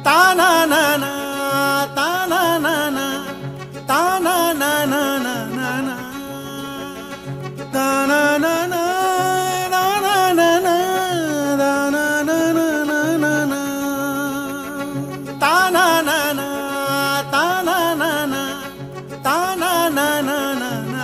தானானானா, தானானானா, தானானானானானா. தானானானா, தானானானா, தானானானானானா. தானானானா, தானானானா, தானானானானானா.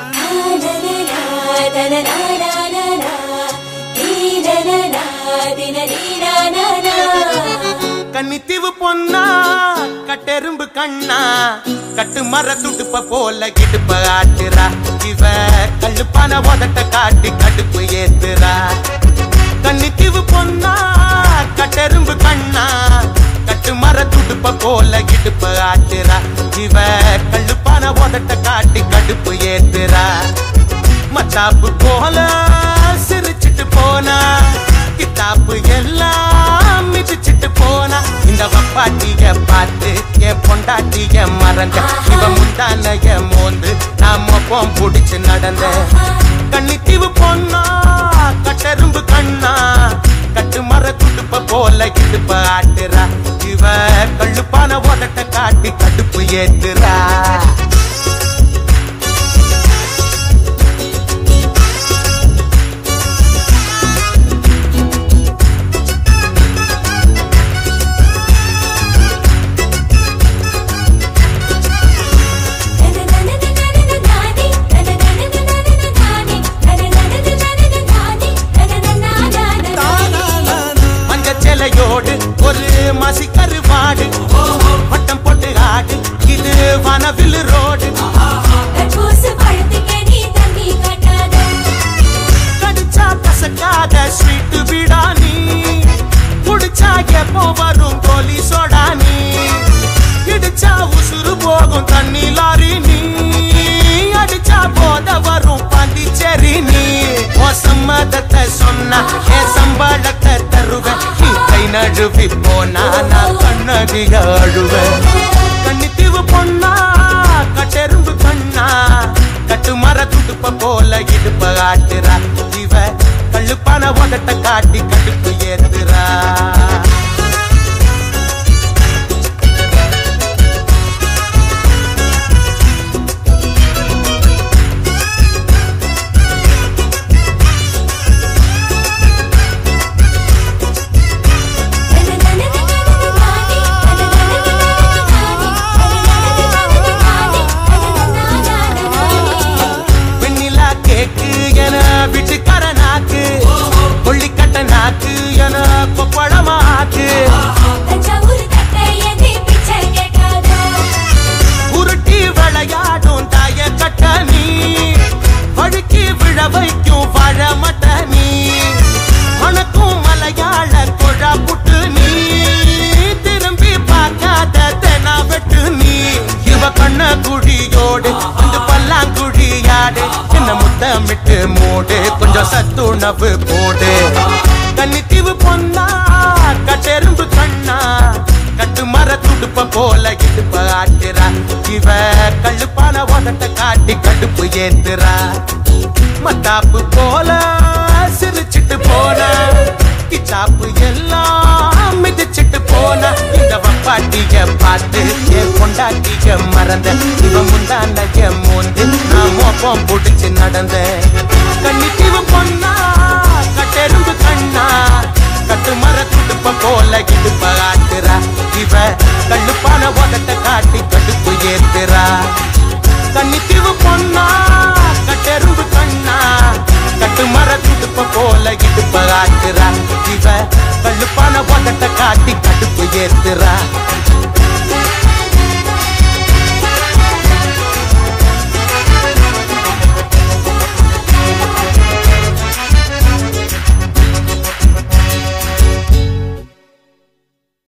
கன்னித்தீவு பொன்னா கட்டெரும்பு கண்ணா கட்டு மர துடுப்ப போல கிடுப்ப ஆட்டுறா இவ கல்லுப்பான உதட்ட காட்டி கடுப்பு ஏத்துறா கன்னித்தீவு பொன்னா கட்டெரும்பு கண்ணா கட்டு மர துடுப்ப போல கிடுப்ப ஆட்டுறா இவ கல்லுப்பான உதட்ட காட்டி கடுப்பு ஏத்துறா மத்தாப்பு போல சிரிச்சிட்டு போனா கித்தாப்பு எல்லாம் மிதிச்சிட்டு போனா இந்த வப்பாட்டிய பார்த்து என் பொண்டாட்டிய மறந்த இவ முந்தான என் மோந்து நான் மொப்பம் புடிச்சு நடந்த கன்னித்தீவு பொண்ணா கட்டெரும்பு கண்ணா கட்டு மர துடுப்ப போல இடுப்ப ஆட்டுறா இவ கள்ளுப்பான உதட்ட காட்டி கடுப்பு ஏத்துறா மஞ்ச சேலையோடு ஒரு மசி கருவாடு வட்டம் போட்டு ஆடு இது வனவில் ரோடு கடிச்சா கசக்காத ஸ்வீட் விடானி குடிச்சா எப்போ வரும் கோலி சோடா நீ இடிச்சா உசுறு போகும் தண்ணி லாரி நீ அடிச்சா போத வரும் பாண்டிச்சேரி நீ உன் சம்மதத்தை சொன்னா என் சம்பளத்தை தருவேன் நீ கை நழுவி போனா நான் கண்ணதிக அழுவேன் கன்னித்தீவு பொண்ணா கட்டெரும்பு கண்ணா கட்டு மர துடுப்ப போல இடுப்ப ஆட்டுறா இவ கள்ளுப்பான உதட்ட காட்டி கடுப்பு ஏத்துறா வெண்ணிலா கேக்கு என வீட்டுக்கார நாக்கு கொள்ளிக்கட்ட நாக்கு என கொப்பளமாக்கு உருட்டி விளையாடும் தாய கட்ட நீ வழுக்கி விழ வைக்கும் வாழ மட்ட நீ மணக்கும் மலையாள கொழா புட்டு நீ திரும்பி பார்க்காத தெனா வெட்டு நீ இவ கண்ண குழியோடு அந்த பல்லாங்குழியாடு என்ன முத்தமிட்டு மூடு கொஞ்சம் சத்துணவு போடு கன்னித்தீவு பொன்னா கட்டெரும்பு கண்ணா கட்டு மர துடுப்ப போல இடுப்ப ஆட்டுறா இவ கள்ளுப்பான உதட்ட காட்டி கடுப்பு ஏத்துறா மத்தாப்பு